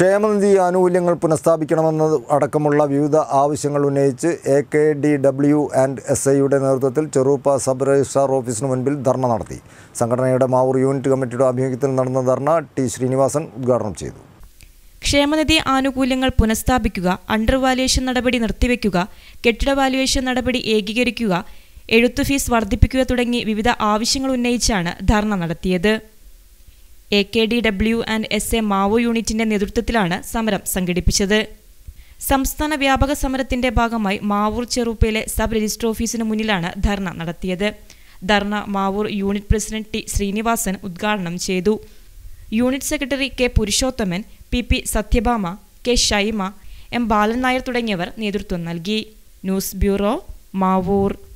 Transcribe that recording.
ക്ഷേമനിധി ആനുകൂല്യങ്ങൾ പുനഃസ്ഥാപിക്കണമെന്ന അടക്കമുള്ള വിവിധ ആവശ്യങ്ങൾ ഉന്നയിച്ച് A K D W and S ഐയുടെ നേതൃത്വത്തിൽ ചെറുപ്പ സബ് രജിസ്ട്രാർ ഓഫീസിന് മുൻപിൽ ധർണ നടത്തി സംഘടനയുടെ മാവൂർ യൂണിറ്റ് കമ്മിറ്റിയുടെ ആഭിമുഖ്യത്തിൽ നടന്ന ധർണ ടി ശ്രീനിവാസൻ ഉദ്ഘാടനം ചെയ്തു ക്ഷേമനിധി ആനുകൂല്യങ്ങൾ പുനഃസ്ഥാപിക്കുക അണ്ടർ വാല്യുവേഷൻ നടപടി നിർത്തിവെക്കുക കെട്ടിട വാല്യുവേഷൻ നടപടി ഏകീകരിക്കുക എഴുത്തു ഫീസ് വർദ്ധിപ്പിക്കുക തുടങ്ങി വിവിധ ആവശ്യങ്ങൾ ഉന്നയിച്ചാണ് ധർണ നടത്തിയത് A K D W and S A മാവോ യൂണിറ്റിന്റെ നേതൃത്വത്തിലാണ് സമരം സംഘടിപ്പിച്ചത് സംസ്ഥാന വ്യാപക സമരത്തിന്റെ ഭാഗമായി മാവൂർ ചെറുപ്പയിലെ സബ് രജിസ്റ്റർ ഓഫീസിന് മുന്നിലാണ് ധർണ നടത്തിയത് dharna Mavoor unit president T Srinivasan ഉദ്ഘാടനം ചെയ്തു unit secretary K Purushothaman P P Sathyabhama K Shaima M Balan Nair തുടങ്ങിയവർ നേതൃത്വം നൽകി ന്യൂസ് ബ്യൂറോ മാവൂർ